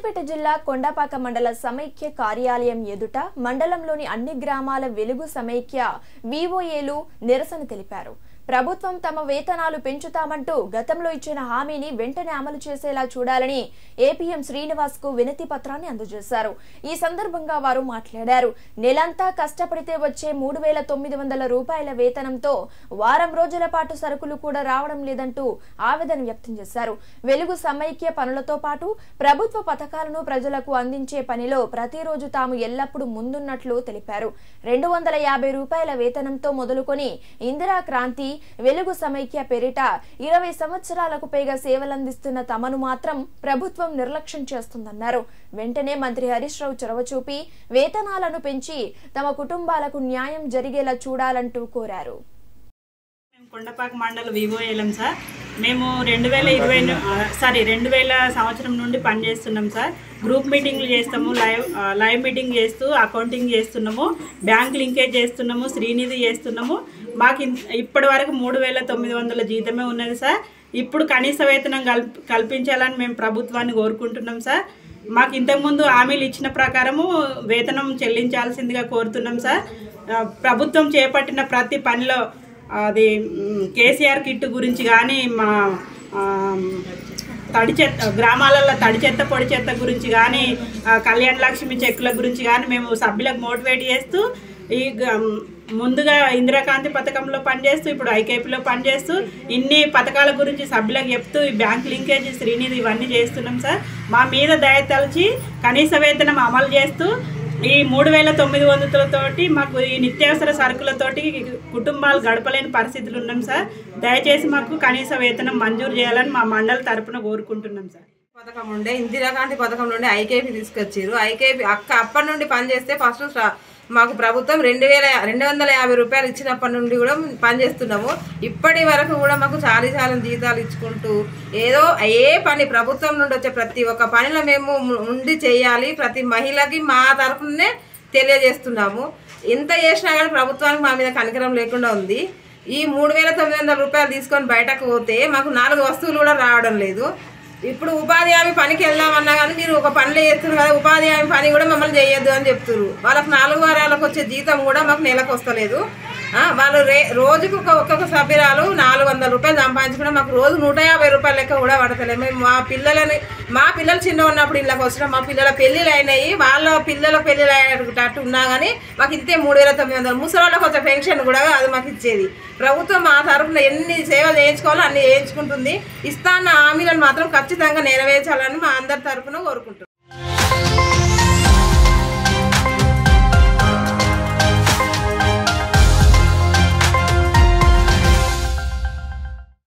సూర్యాపేట జిల్లా కొండపాక మండల సమైక్య కార్యాలయం ఎదుట మండలంలోని అన్ని గ్రామాల వెలుగు సమైక్య వివోఏలు నిరసన తెలిపారు ప్రభుత్వం తమ వేతనాలు పెంచుతామంటూ గతంలో ఇచ్చిన హామీని వెంటనే అమలు చేసేలా చూడాలని ఏపీఎం శ్రీనివాస్ కు వినతి పత్రాన్ని అందజేశారు ఈ సందర్భంగా వారు మాట్లాడారు నెలంతా కష్టపడితే వచ్చే మూడు వేల తొమ్మిది వందల రూపాయల వేతనంతో వారం రోజుల పాటు సరుకులు కూడా రావడం లేదంటూ ఆవేదన వ్యక్తం చేశారు వెలుగు సమైక్య పనులతో పాటు ప్రభుత్వ పథకాలను ప్రజలకు అందించే పనిలో ప్రతిరోజు తాము ఎల్లప్పుడూ ముందున్నట్లు తెలిపారు రెండు వందల యాభై రూపాయల వేతనంతో మొదలుకొని ఇందిరా క్రాంతి వెలుగు సమైక్య పేరిట ఇరవై సంవత్సరాలకు పైగా సేవలందిస్తున్న తమను మాత్రం ప్రభుత్వం నిర్లక్ష్యం చేస్తుందన్నారు వెంటనే మంత్రి హరీష్ రావు చొరవ చూపి వేతనాలను పెంచి తమ కుటుంబాలకు న్యాయం జరిగేలా చూడాలంటూ కోరారు మేము కొండపాక మండల వివోఏలం సార్ మేము రెండు వేల ఇరవై సారీ రెండు వేల సంవత్సరం నుండి పనిచేస్తున్నాం సార్ గ్రూప్ మీటింగ్లు చేస్తాము లైవ్ ఆ, లైవ్ మీటింగ్ చేస్తూ అకౌంటింగ్ చేస్తున్నాము బ్యాంక్ లింకేజ్ చేస్తున్నాము శ్రీనిధి చేస్తున్నాము మాకు ఇన్- ఇప్పటి వరకు మూడు వేల తొమ్మిది వందల జీతమే ఉన్నది సార్ ఇప్పుడు కనీస వేతనం కల్ప కల్పించాలని మేము ప్రభుత్వాన్ని కోరుకుంటున్నాం సార్ మాకు ఇంతకుముందు హామీలు ఇచ్చిన ప్రకారము వేతనం చెల్లించాల్సిందిగా కోరుతున్నాం సార్ ఆ, ప్రభుత్వం చేపట్టిన ప్రతి పనిలో అది మ్, కేసీఆర్ కిట్ గురించి కానీ మా ఆ, తడి చెత్త గ్రామాలలో తడి చెత్త పొడి చెత్త గురించి కానీ ఆ, కళ్యాణ లక్ష్మి చెక్కుల గురించి కానీ మేము సభ్యులకు మోటివేట్ చేస్తూ ఈ గ- ముందుగా ఇందిరాకాంతి పథకంలో పనిచేస్తూ ఇప్పుడు ఐకేపీలో పనిచేస్తూ ఇన్ని పథకాల గురించి సభ్యులకు చెప్తూ ఈ బ్యాంక్ లింకేజ్ శ్రీనిధి ఇవన్నీ చేస్తున్నాం సార్ మా మీద దయ తలచి కనీస వేతనం అమలు చేస్తూ ఈ మూడు వేల తొమ్మిది వందలతోటి మాకు ఈ నిత్యావసర సరుకులతోటి కుటుంబాలు గడపలేని పరిస్థితులు ఉన్నాం సార్ దయచేసి మాకు కనీస వేతనం మంజూరు చేయాలని మా మండలి తరపున కోరుకుంటున్నాం సార్ పథకం ఉండే ఇందిరాగాంధీ పథకం నుండి ఐకేపీ తీసుకొచ్చారు ఐకేపీ అక్క అప్పటి నుండి పనిచేస్తే ఫస్ట్ స్టా- మాకు ప్రభుత్వం రెండు వేల రెండు వందల యాభై రూపాయలు ఇచ్చినప్పటి నుండి కూడా పనిచేస్తున్నాము ఇప్పటి వరకు కూడా మాకు చాలీ చాలని జీతాలు ఇచ్చుకుంటూ ఏదో ఏ పని ప్రభుత్వం నుండి వచ్చే ప్రతి ఒక్క పనిలో మేము ఉండి చేయాలి ప్రతి మహిళకి మా తరఫునే తెలియజేస్తున్నాము ఎంత చేసినా కానీ ప్రభుత్వానికి మా మీద కనికరం లేకుండా ఉంది ఈ మూడు వేల తొమ్మిది వందల రూపాయలు తీసుకొని బయటకు పోతే మాకు నాలుగు వస్తువులు కూడా రావడం లేదు ఇప్పుడు ఉపాధి హామీ పనికి వెళ్దామన్నా కానీ మీరు ఒక పనులు చేస్తున్నారు కదా ఉపాధి హామీ పని కూడా మమ్మల్ని చేయొద్దు అని చెప్తున్నారు వాళ్ళకి నాలుగు వారాలకు వచ్చే జీతం కూడా మాకు నెలకు వస్తలేదు ఆ, వాళ్ళు రే రోజుకు ఒక ఒక్కొక్క సభ్యురాలు నాలుగు వందల రూపాయలు సంపాదించుకున్నా మాకు రోజు నూట యాభై రూపాయల లెక్క కూడా పడతలేదు మేము మా పిల్లలని మా పిల్లలు చిన్న ఉన్నప్పుడు ఇళ్ళకి వచ్చినాం మా పిల్లల పెళ్ళిళ్ళు అయినాయి వాళ్ళ పిల్లల పెళ్ళిళ్ళు అయ్యేటట్టు ఉన్నా కానీ మాకు ఇంతే మూడు వేల తొమ్మిది వందలు ముసలాళ్ళకి వచ్చే పెన్షన్ కూడా అది మాకు ఇచ్చేది ప్రభుత్వం మా తరఫున ఎన్ని సేవలు చేయించుకోవాలో అన్ని చేయించుకుంటుంది ఇస్తాన్న హామీలను మాత్రం ఖచ్చితంగా నెరవేర్చాలని మా అందరి తరఫున కోరుకుంటున్నాం